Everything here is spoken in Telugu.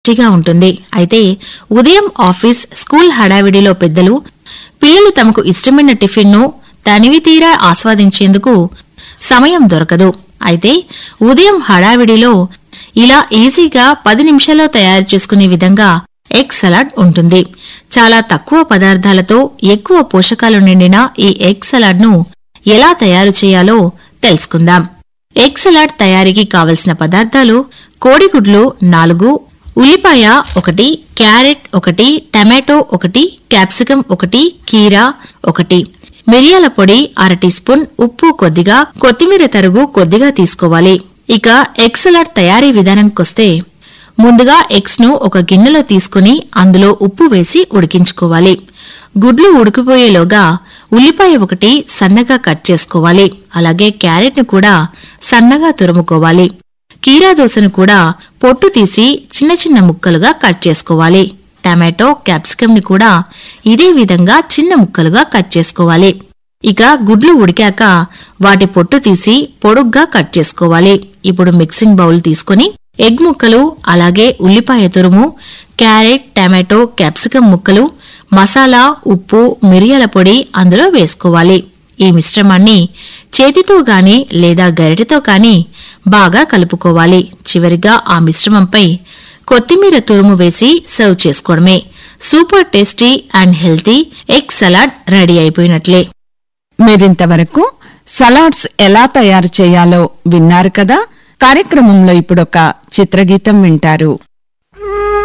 రుచిగా ఉంటుంది అయితే ఉదయం ఆఫీస్ స్కూల్ హడావిడిలో పెద్దలు పిల్లలు తమకు ఇష్టమైన టిఫిన్ను తనివి తీరా ఆస్వాదించేందుకు సమయం దొరకదు అయితే ఉదయం హడావిడిలో ఇలా ఈజీగా పది నిమిషాల్లో తయారు చేసుకునే విధంగా ఎగ్ సలాడ్ ఉంటుంది చాలా తక్కువ పదార్థాలతో ఎక్కువ పోషకాలు నిండిన ఈ ఎగ్ సలాడ్ను ఎలా తయారు చేయాలో తెలుసుకుందాం ఎగ్ సలాడ్ తయారీకి కావలసిన పదార్థాలు కోడిగుడ్లు నాలుగు ఉల్లిపాయ ఒకటి క్యారెట్ ఒకటి టమాటో ఒకటి క్యాప్సికం ఒకటి కీరా ఒకటి మిరియాల పొడి అర టీ స్పూన్ ఉప్పు కొద్దిగా కొత్తిమీర తరుగు కొద్దిగా తీసుకోవాలి ఇక ఎగ్ సలాడ్ తయారీ విధానంకొస్తే ముందుగా ఎగ్స్ ను ఒక గిన్నెలో తీసుకుని అందులో ఉప్పు వేసి ఉడికించుకోవాలి గుడ్లు ఉడికిపోయేలోగా ఉల్లిపాయ ఒకటి సన్నగా కట్ చేసుకోవాలి అలాగే క్యారెట్ ను కూడా సన్నగా తురుముకోవాలి కీరా దోసను కూడా పొట్టు తీసి చిన్న చిన్న ముక్కలుగా కట్ చేసుకోవాలి టమాటో క్యాప్సికమ్ ని కూడా ఇదే విధంగా చిన్న ముక్కలుగా కట్ చేసుకోవాలి ఇక గుడ్లు ఉడికాక వాటి పొట్టు తీసి పొడుగ్గా కట్ చేసుకోవాలి ఇప్పుడు మిక్సింగ్ బౌల్ తీసుకొని ఎగ్ ముక్కలు అలాగే ఉల్లిపాయ తురుము క్యారెట్ టమాటో క్యాప్సికం ముక్కలు మసాలా ఉప్పు మిరియాల పొడి అందులో వేసుకోవాలి ఈ మిశ్రమాన్ని చేతితో గాని లేదా గరిటెతో కాని బాగా కలుపుకోవాలి చివరిగా ఆ మిశ్రమంపై కొత్తిమీర తురుము వేసి సర్వ్ చేసుకోవడమే super tasty and healthy egg salad ready అయిపోయినట్లే మీరింతవరకు సలాడ్స్ ఎలా తయారు చేయాలో విన్నారు కదా కార్యక్రమంలో ఇప్పుడొక చిత్రగీతం వింటారు